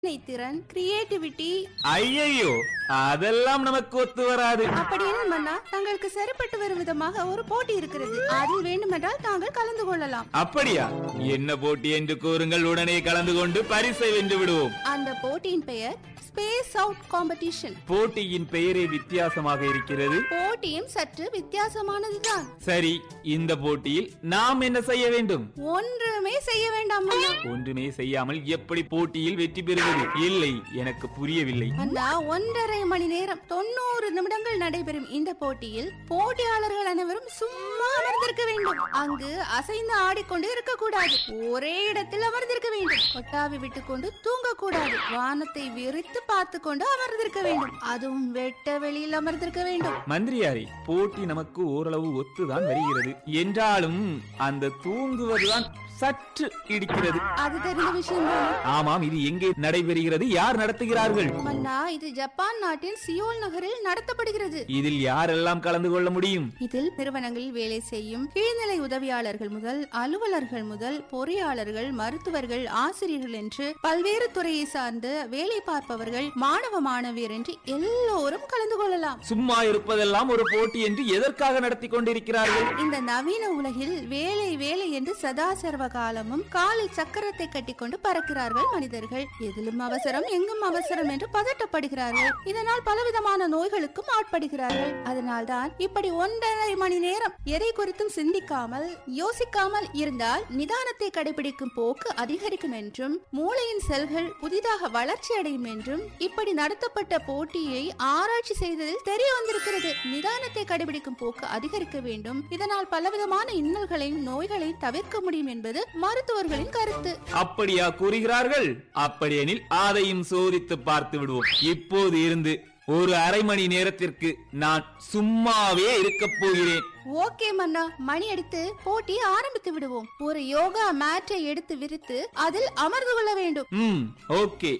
திறன் கிரியேட்டிவிட்டி ஐயையோ அதெல்லாம் நமக்கு ஒத்து வராது அப்படின்னு மன்னா தங்களுக்கு சரிப்பட்டு வரும் விதமாக ஒரு போட்டி இருக்கிறது அதில் வேண்டுமென்றால் தாங்கள் கலந்து கொள்ளலாம் அப்படியா என்ன போட்டி என்று கூறுங்கள் உடனே கலந்து கொண்டு பரிசை வென்று விடுவோம் அந்த போட்டியின் பெயர் ஸ்பேஸ் அவுட் காம்படிஷன் போட்டியின் பெயரே வித்தியாசமாக இருக்கிறது போட்டியும் சற்று வித்தியாசமானதுதான் சரி இந்த போட்டியில் நாம் என்ன செய்ய வேண்டும் ஒன்றுமே செய்ய வேண்டாம் மன்னா ஒன்றுமே செய்யாமல் எப்படி போட்டியில் வெற்றி பெறுவது இல்லை எனக்கு புரியவில்லை மன்னா ஒன்றரை மணி நேரம் தொண்ணூறு நிமிடங்கள் நடைபெறும் இந்த போட்டியில் போட்டியாளர்கள் அனைவரும் சும்மா அமர்ந்திருக்க வேண்டும் அங்கு அசைந்து ஆடிக்கொண்டு இருக்கக்கூடாது ஒரே இடத்தில் அமர்ந்திருக்க வேண்டும் கொட்டாவி விட்டுக்கொண்டு தூங்கக்கூடாது வானத்தை விரித்து பார்த்து கொண்டு அமர்ந்திருக்க வேண்டும் அதுவும் வெட்ட வெளியில் அமர்ந்திருக்க வேண்டும் மந்திரியாரி போட்டி நமக்கு ஓரளவு ஒத்துதான் வருகிறது என்றாலும் அந்த தூங்குவதுதான் சற்று இடிக்கிறது அது தெரிந்த விஷயம் தானே? ஆமாம் இது எங்கே நடைபெறுகிறது யார் நடத்துகிறார்கள் மன்னா இது ஜப்பான் நாட்டின் சியோல் நகரில் நடத்தப்படுகிறது இதில் யாரெல்லாம் கலந்து கொள்ள முடியும் இதில் நிறுவனங்களில் வேலை செய்யும் கீழ்நிலை உதவியாளர்கள் முதல் அலுவலர்கள் முதல் பொறியாளர்கள் மருத்துவர்கள் ஆசிரியர்கள் என்று பல்வேறு துறையை சார்ந்து வேலை பார்ப்பவர்கள் மாணவ மாணவியர் என்று எல்லோரும் கலந்து கொள்ளலாம் சும்மா இருப்பதெல்லாம் ஒரு போட்டி என்று எதற்காக நடத்தி கொண்டிருக்கிறார்கள் இந்த நவீன உலகில் வேலை வேலை என்று சதா சர்வ காலமும் காலில் சக்கரத்தை கட்டிக்கொண்டு பறக்கிறார்கள் மனிதர்கள் எதிலும் அவசரம் எங்கும் அவசரம் என்று பதட்டப்படுகிறார்கள் இதனால் பலவிதமான நோய்களுக்கும் ஆட்படுகிறார்கள் அதனால்தான் இப்படி ஒன்றரை மணி நேரம் எதை குறித்தும் சிந்திக்காமல் யோசிக்காமல் இருந்தால் நிதானத்தை கடைபிடிக்கும் போக்கு அதிகரிக்கும் என்றும் மூளையின் செல்கள் புதிதாக வளர்ச்சி அடையும் என்றும் இப்படி நடத்தப்பட்ட போட்டியை ஆராய்ச்சி செய்ததில் தெரிய வந்திருக்கிறது நிதானத்தை கடைபிடிக்கும் போக்கு அதிகரிக்க வேண்டும் இதனால் பலவிதமான இன்னல்களையும் நோய்களையும் தவிர்க்க முடியும் என்பது மருத்துவர்களின் கருத்து அப்படியா கூறுகிறார்கள் அப்படியெனில் அதையும் சோதித்து பார்த்து விடுவோம் இப்போது இருந்து ஒரு அரை மணி நேரத்திற்கு நான் சும்மாவே இருக்கப் போகிறேன் ஓகே மன்னா மணி அடித்து போட்டி ஆரம்பித்து விடுவோம் ஒரு யோகா மேட்டை எடுத்து விரித்து அதில் அமர்ந்து கொள்ள வேண்டும் ம் ஓகே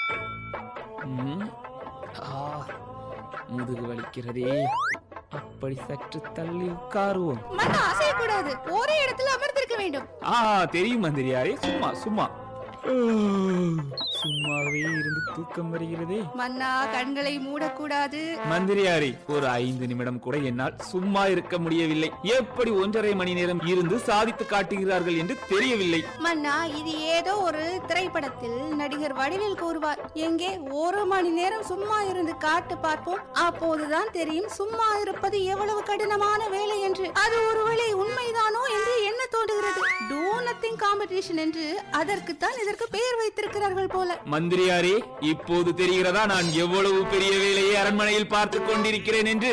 ம், ஆ, முதுகு வலிக்கிறதே அப்படி சற்று தள்ளி உட்காருவோம் மன்னா அசையக்கூடாது ஒரே இடத்தில் அமர்ந்திருக்க வேண்டும் ஆ தெரியும் மந்திரியாரே சும்மா சும்மா ஆ, சும்மாவே இருந்து தூக்கம் வருகிறதே மன்னா கண்களை மூடக்கூடாது மந்திரியாரே ஒரு ஐந்து நிமிடம் கூட என்னால் சும்மா இருக்க முடியவில்லை எப்படி ஒன்றரை மணி நேரம் இருந்து சாதித்து காட்டுகிறார்கள் என்று தெரியவில்லை மன்னா இது ஏதோ ஒரு திரைப்படத்தில் நடிகர் வடிவேல் கூறுவார் எங்கே ஒரு மணி நேரம் சும்மா இருந்து காட்டு பார்ப்போம் அப்போதுதான் தெரியும் சும்மா இருப்பது எவ்வளவு கடினமான வேலை என்று அது ஒருவேளை உண்மைதானோ என்று என்ன தோன்றுகிறது டூ நத்திங் காம்படிஷன் என்று அதற்குத்தான் இதற்கு பெயர் வைத்திருக்கிறார்கள் போல மந்திரியாரே இப்போது தெரிகிறதா நான் எவ்வளவு பெரிய வேலையை அரண்மனையில் பார்த்துக் கொண்டிருக்கிறேன் என்று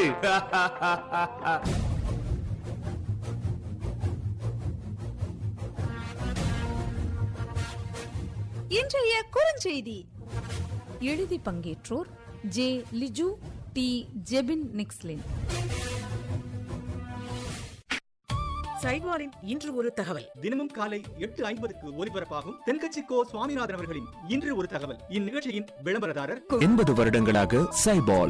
இன்றைய குறுஞ்செய்தி எழுதி பங்கேற்றோர் ஜே லிஜு டி ஜெபின் நிக்ஸ்லின் சைவாரின் இன்று ஒரு தகவல் தினமும் காலை எட்டு ஐம்பதுக்கு ஒலிபரப்பாகும் தென்கட்சி கோ சுவாமிநாதன் அவர்களின் இன்று ஒரு தகவல் இந்நிகழ்ச்சியின் விளம்பரதாரர் எண்பது வருடங்களாக சைபால்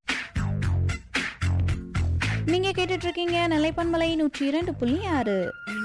நீங்க கேட்டுட்டு இருக்கீங்க நிலைப்பன்மலை நூற்றி இரண்டு புள்ளி ஆறு